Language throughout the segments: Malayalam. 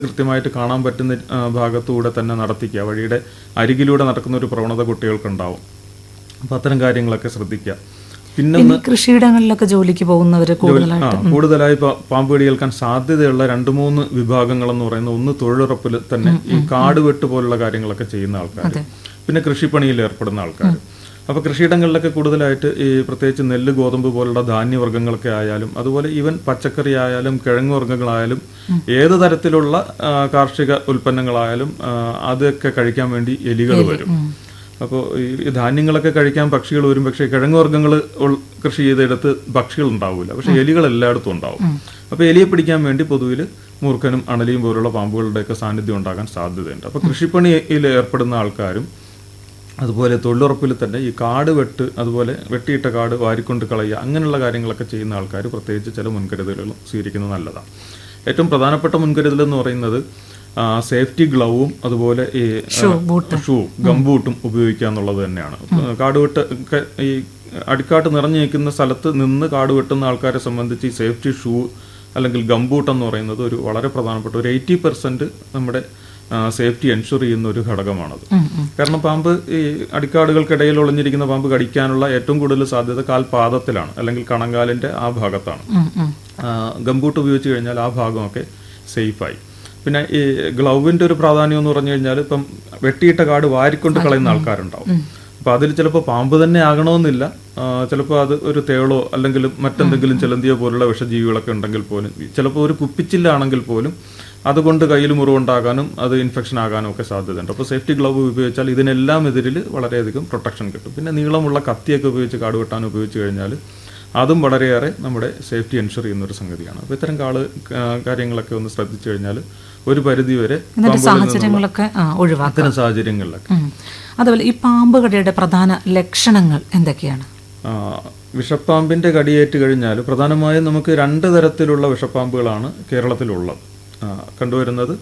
കൃത്യമായിട്ട് കാണാൻ പറ്റുന്ന ആ, ഭാഗത്തൂടെ തന്നെ നടത്തിക്കുക വഴിയുടെ അരികിലൂടെ നടക്കുന്ന ഒരു പ്രവണത കുട്ടികൾക്കുണ്ടാവും അപ്പം അത്തരം കാര്യങ്ങളൊക്കെ ശ്രദ്ധിക്കുക പിന്നെ പിന്നെ ഈ കൃഷിയിടങ്ങളിലൊക്കെ ജോലിക്ക് പോകുന്നവർ ആ കൂടുതലായിട്ട് കൂടുതലായി പ- പാമ്പ് കടി കേൾക്കാൻ സാധ്യതയുള്ള രണ്ട് മൂന്ന് വിഭാഗങ്ങൾ എന്ന് പറയുന്നത് ഒന്ന് തൊഴിലുറപ്പിൽ തന്നെ ഈ കാട് വെട്ട് പോലുള്ള കാര്യങ്ങളൊക്കെ ചെയ്യുന്ന ആൾക്കാർ പിന്നെ കൃഷിപ്പണിയിൽ ഏർപ്പെടുന്ന ആൾക്കാർ അപ്പോൾ കൃഷിയിടങ്ങളിലൊക്കെ കൂടുതലായിട്ട് ഈ പ്രത്യേകിച്ച് നെല്ല് ഗോതമ്പ് പോലുള്ള ധാന്യവർഗ്ഗങ്ങളൊക്കെ ആയാലും അതുപോലെ ഈവൻ പച്ചക്കറി ആയാലും കിഴങ്ങ് വർഗ്ഗങ്ങളായാലും ഏത് തരത്തിലുള്ള ആ, കാർഷിക ഉൽപ്പന്നങ്ങളായാലും ആ, അതൊക്കെ കഴിക്കാൻ വേണ്ടി എലികൾ വരും അപ്പോൾ ഈ ധാന്യങ്ങളൊക്കെ കഴിക്കാൻ പക്ഷികൾ വരും പക്ഷേ കിഴങ്ങ് വർഗ്ഗങ്ങൾ കൃഷി ചെയ്തെടുത്ത് പക്ഷികൾ ഉണ്ടാവില്ല പക്ഷേ എലികൾ എല്ലായിടത്തും ഉണ്ടാവും അപ്പോൾ എലിയെ പിടിക്കാൻ വേണ്ടി പൊതുവിൽ മൂർഖനും അണലിയും പോലുള്ള പാമ്പുകളുടെയൊക്കെ സാന്നിധ്യം ഉണ്ടാകാൻ സാധ്യതയുണ്ട് അപ്പോൾ കൃഷിപ്പണിയിൽ ഏർപ്പെടുന്ന ആൾക്കാരും അതുപോലെ തൊഴിലുറപ്പിൽ തന്നെ ഈ കാട് വെട്ട് അതുപോലെ വെട്ടിയിട്ട കാട് വാരിക്കൊണ്ട് കളയുക അങ്ങനെയുള്ള കാര്യങ്ങളൊക്കെ ചെയ്യുന്ന ആൾക്കാർ പ്രത്യേകിച്ച് ചില മുൻകരുതലുകളും സ്വീകരിക്കുന്നത് നല്ലതാണ് ഏറ്റവും പ്രധാനപ്പെട്ട മുൻകരുതൽ എന്ന് പറയുന്നത് ആ, സേഫ്റ്റി ഗ്ലൗവും അതുപോലെ ഈ ആ, ഷൂ ഗംബൂട്ടും ഉപയോഗിക്കുക എന്നുള്ളത് തന്നെയാണ് കാട് വെട്ട് ഒക്കെ ഈ അടിക്കാട്ട് നിറഞ്ഞു നിൽക്കുന്ന സ്ഥലത്ത് നിന്ന് കാട് വെട്ടുന്ന ആൾക്കാരെ സംബന്ധിച്ച് ഈ സേഫ്റ്റി ഷൂ അല്ലെങ്കിൽ ഗംബൂട്ട് എന്ന് പറയുന്നത് ഒരു വളരെ പ്രധാനപ്പെട്ട ഒരു എയ്റ്റി പെർസെന്റ് നമ്മുടെ സേഫ്റ്റി എൻഷുർ ചെയ്യുന്ന ഒരു ഘടകമാണത് കാരണം പാമ്പ് ഈ അടിക്കാടുകൾക്കിടയിൽ ഒളിഞ്ഞിരിക്കുന്ന പാമ്പ് കടിക്കാനുള്ള ഏറ്റവും കൂടുതൽ സാധ്യത കാൽപാദത്തിലാണ് അല്ലെങ്കിൽ കണങ്കാലിന്റെ ആ ഭാഗത്താണ് ആ, ഗംബൂട്ട് ഉപയോഗിച്ച് കഴിഞ്ഞാൽ ആ ഭാഗമൊക്കെ സേഫായി പിന്നെ ഈ ഗ്ലൗവിന്റെ ഒരു പ്രാധാന്യം എന്ന് പറഞ്ഞു കഴിഞ്ഞാൽ ഇപ്പം വെട്ടിയിട്ട കാട് വാരിക്കൊണ്ട് കളയുന്ന ആൾക്കാരുണ്ടാവും അപ്പൊ അതിൽ ചിലപ്പോൾ പാമ്പ് തന്നെ ആകണമെന്നില്ല ചിലപ്പോൾ അത് ഒരു തേളോ അല്ലെങ്കിൽ മറ്റെന്തെങ്കിലും ചിലന്തിയോ പോലുള്ള വിഷജീവികളൊക്കെ ഉണ്ടെങ്കിൽ പോലും ചിലപ്പോൾ ഒരു കുപ്പിച്ചില്ലാണെങ്കിൽ പോലും അതുകൊണ്ട് കയ്യിൽ മുറിവുണ്ടാകാനും അത് ഇൻഫെക്ഷൻ ആകാനും ഒക്കെ സാധ്യതയുണ്ട് അപ്പോൾ സേഫ്റ്റി ഗ്ലൗവ് ഉപയോഗിച്ചാൽ ഇതിനെല്ലാം എതിരിൽ വളരെയധികം പ്രൊട്ടക്ഷൻ കിട്ടും പിന്നെ നീളമുള്ള കത്തിയൊക്കെ ഉപയോഗിച്ച് കാട് വെട്ടാൻ ഉപയോഗിച്ച് കഴിഞ്ഞാൽ അതും വളരെയേറെ നമ്മുടെ സേഫ്റ്റി എൻഷുർ ചെയ്യുന്ന ഒരു സംഗതിയാണ് അപ്പോൾ ഇത്തരം കാള് ആ, കാര്യങ്ങളൊക്കെ ഒന്ന് ശ്രദ്ധിച്ചു കഴിഞ്ഞാൽ ഒരു പരിധി വരെ എന്നിട്ട് സാഹചര്യങ്ങളൊക്കെ ആ, ഒഴിവാക്കാം അത്തരം സാഹചര്യങ്ങളിലൊക്കെ ഉം. അതുപോലെ ഈ പാമ്പ് കടിയുടെ പ്രധാന ലക്ഷണങ്ങൾ എന്തൊക്കെയാണ് ആ, വിഷപ്പാമ്പിന്റെ കടിയേറ്റ് കഴിഞ്ഞാൽ പ്രധാനമായും നമുക്ക് രണ്ട് തരത്തിലുള്ള വിഷപ്പാമ്പുകളാണ് കേരളത്തിലുള്ളത് ആ, കണ്ടുവരുന്നത്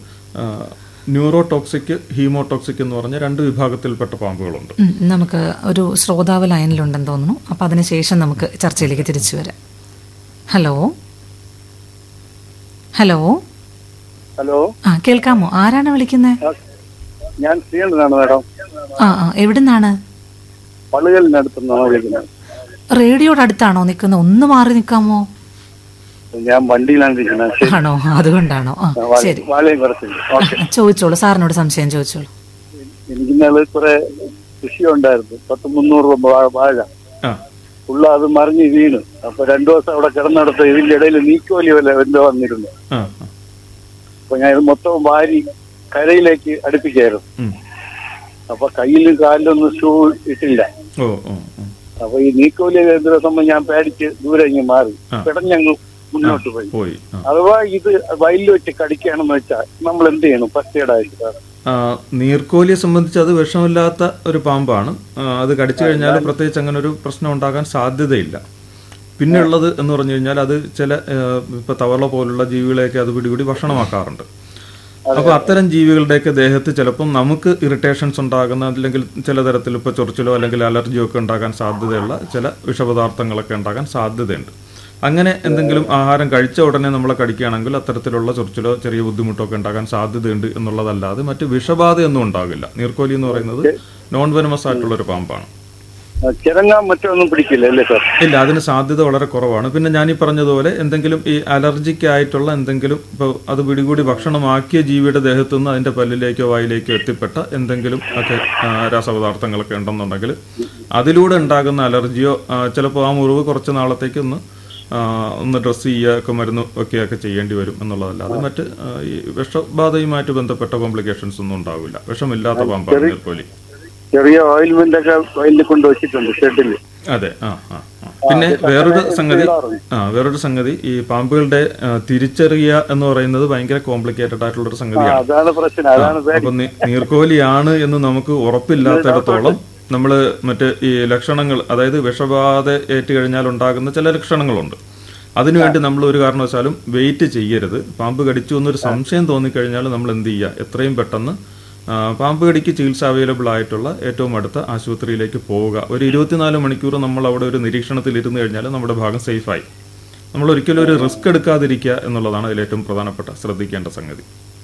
ന്യൂറോടോക്സിക് ഹീമോടോക്സിക് എന്ന് പറഞ്ഞ രണ്ട് വിഭാഗത്തിൽപ്പെട്ട പാമ്പുകളുണ്ട് ഉം, നമുക്ക് ഒരു ശ്രോതാവ് ലൈനിലുണ്ടെന്ന് തോന്നുന്നു അപ്പം അതിനുശേഷം നമുക്ക് ചർച്ചയിലേക്ക് തിരിച്ചു വരാം ഹലോ ഹലോ ഹലോ ആ കേൾക്കാമോ ആരാണ് വിളിക്കുന്നത് ഞാൻ ശ്രീകണ്ഠനാണ് മാഡം ആ ആ എവിടുന്നാണ് പള്ളുകളിനടുത്തുനിന്നാണ് വിളിക്കുന്നത് റേഡിയോയുടെ അടുത്താണോ നിൽക്കുന്നത് ഒന്ന് മാറി നിൽക്കാമോ ഞാൻ വണ്ടിയിലാണ് ഇരിക്കുന്നത് ശരി. ആണോ അതുകൊണ്ടാണോ ആ വാ- ശരി വാലയും കുറച്ചില്ല ഓക്കെ ചോദിച്ചോളൂ സാറിനോട് സംശയം ചോദിച്ചോളൂ എനിക്കിന്നാള് കുറെ കൃഷി ഉണ്ടായിരുന്നു പത്ത് മുന്നൂറ് രൂപ വാ- വാഴ ആ ഉള്ള അത് മറിഞ്ഞ് വീണു അപ്പൊ രണ്ടു ദിവസം അവിടെ കിടന്നെടുത്ത് ഇതിന്റെ ഇടയിൽ നീക്കോലി വല്ല എന്തോ വന്നിരുന്നു ആ ആ. അപ്പൊ ഞാൻ ഇത് മൊത്തം വാരി കരയിലേക്ക് അടുപ്പിക്കായിരുന്നു ഉം. അപ്പൊ കയ്യിലും കാലിലും ഒന്നും ഷൂ ഇട്ടില്ല ഓ ഓ ഓ. അപ്പൊ ഈ നീക്കോലി ദിവസം ഞാൻ പേടിച്ച് ദൂരെ ഇങ്ങ് മാറി പെടഞ്ഞങ്ങ് മുന്നോട്ട് പോയി പോയി ആ. അഥവാ ഇത് വയലിൽ വെച്ച് കടിക്കുകയാണെന്ന് വെച്ചാൽ നമ്മൾ എന്ത് ചെയ്യണം ഫസ്റ്റ് എയ്ഡ് ആയിട്ട് സാർ ആ, നീർക്കോലിയെ സംബന്ധിച്ച് അത് വിഷമില്ലാത്ത ഒരു പാമ്പാണ് ആ, അത് കടിച്ചു കഴിഞ്ഞാൽ പ്രത്യേകിച്ച് അങ്ങനെ ഒരു പ്രശ്നം ഉണ്ടാകാൻ സാധ്യതയില്ല പിന്നെ ഉള്ളത് എന്ന് പറഞ്ഞു കഴിഞ്ഞാൽ അത് ചില ആ, ഇപ്പൊ തവള പോലുള്ള ജീവികളെയൊക്കെ അത് പിടികൂടി ഭക്ഷണമാക്കാറുണ്ട് അപ്പൊ അത്തരം ജീവികളുടെയൊക്കെ ദേഹത്ത് ചിലപ്പം നമുക്ക് ഇറിറ്റേഷൻസ് ഉണ്ടാകുന്ന അല്ലെങ്കിൽ ചില തരത്തിൽ ഇപ്പോൾ ചൊറിച്ചിലോ അല്ലെങ്കിൽ അലർജിയോ ഒക്കെ ഉണ്ടാകാൻ സാധ്യതയുള്ള ചില വിഷപദാർത്ഥങ്ങളൊക്കെ ഉണ്ടാകാൻ സാധ്യതയുണ്ട് അങ്ങനെ എന്തെങ്കിലും ആഹാരം കഴിച്ച ഉടനെ നമ്മളെ കടിക്കുകയാണെങ്കിൽ അത്തരത്തിലുള്ള ചൊറിച്ചിലോ ചെറിയ ബുദ്ധിമുട്ടോ ഒക്കെ ഉണ്ടാകാൻ സാധ്യതയുണ്ട് എന്നുള്ളതല്ലാതെ മറ്റ് വിഷബാധയൊന്നും ഉണ്ടാകില്ല നീർക്കോലി എന്ന് പറയുന്നത് നോൺ വെനമസ് ആയിട്ടുള്ള ഒരു പാമ്പാണ് ചിറങ്ങാൻ മറ്റൊന്നും പിടിക്കില്ല അല്ലേ സാർ ഇല്ല അതിന് സാധ്യത വളരെ കുറവാണ് പിന്നെ ഞാൻ ഈ പറഞ്ഞതുപോലെ എന്തെങ്കിലും ഈ അലർജിക്ക് ആയിട്ടുള്ള എന്തെങ്കിലും ഇപ്പോൾ അത് പിടികൂടി ഭക്ഷണമാക്കിയ ജീവിയുടെ ദേഹത്തു നിന്ന് അതിന്റെ പല്ലിലേക്കോ വായിലേക്കോ എത്തിപ്പെട്ട എന്തെങ്കിലും ഒക്കെ ആ, രാസപദാർത്ഥങ്ങളൊക്കെ ഉണ്ടെന്നുണ്ടെങ്കിൽ അതിലൂടെ ഉണ്ടാകുന്ന അലർജിയോ ചിലപ്പോൾ ആ മുറിവ് കുറച്ച് നാളത്തേക്ക് ഒന്ന് ആ, ഒന്ന് ഡ്രസ്സ് ചെയ്യുക ഒക്കെ മരുന്ന് വെക്കുകയൊക്കെ ചെയ്യേണ്ടി വരും എന്നുള്ളതല്ലാതെ മറ്റ് ആ, ഈ വിഷബാധയുമായിട്ട് ബന്ധപ്പെട്ട കോംപ്ലിക്കേഷൻസ് ഒന്നും ഉണ്ടാവില്ല വിഷമില്ലാത്ത പാമ്പാണ് നീർക്കോലി ചെറിയ ഓയിൽമെന്റ് ഒക്കെ വയലിൽ കൊണ്ട് വെച്ചിട്ടുണ്ട് ഷെഡിൽ അതെ ആ ആ ആ. പിന്നെ വേറൊരു സംഗതി ആ വേറൊരു സംഗതി ഈ പാമ്പുകളുടെ ആ, തിരിച്ചറിയുക എന്ന് പറയുന്നത് ഭയങ്കര കോംപ്ലിക്കേറ്റഡ് ആയിട്ടുള്ള ഒരു സംഗതിയാണ് അതാണ് പ്രശ്നം അതാണ് പേടി അപ്പൊ നി- നീർക്കോലിയാണ് എന്ന് നമുക്ക് ഉറപ്പില്ലാത്തിടത്തോളം നമ്മൾ മറ്റ് ഈ ലക്ഷണങ്ങൾ അതായത് വിഷബാധ ഏറ്റു കഴിഞ്ഞാൽ ഉണ്ടാകുന്ന ചില ലക്ഷണങ്ങളുണ്ട് അതിനുവേണ്ടി നമ്മൾ ഒരു കാരണവശാലും വെയിറ്റ് ചെയ്യരുത് പാമ്പ് കടിച്ചു എന്നൊരു സംശയം തോന്നിക്കഴിഞ്ഞാൽ നമ്മൾ എന്ത് ചെയ്യുക എത്രയും പെട്ടെന്ന് ആ, പാമ്പ് കടിക്ക് ചികിത്സ അവൈലബിൾ ആയിട്ടുള്ള ഏറ്റവും അടുത്ത ആശുപത്രിയിലേക്ക് പോവുക ഒരു ഇരുപത്തിനാല് മണിക്കൂർ നമ്മൾ അവിടെ ഒരു നിരീക്ഷണത്തിൽ ഇരുന്ന് കഴിഞ്ഞാൽ നമ്മുടെ ഭാഗം സേഫായി നമ്മൾ ഒരിക്കലും ഒരു റിസ്ക് എടുക്കാതിരിക്കുക എന്നുള്ളതാണ് അതിൽ ഏറ്റവും പ്രധാനപ്പെട്ട ശ്രദ്ധിക്കേണ്ട സംഗതി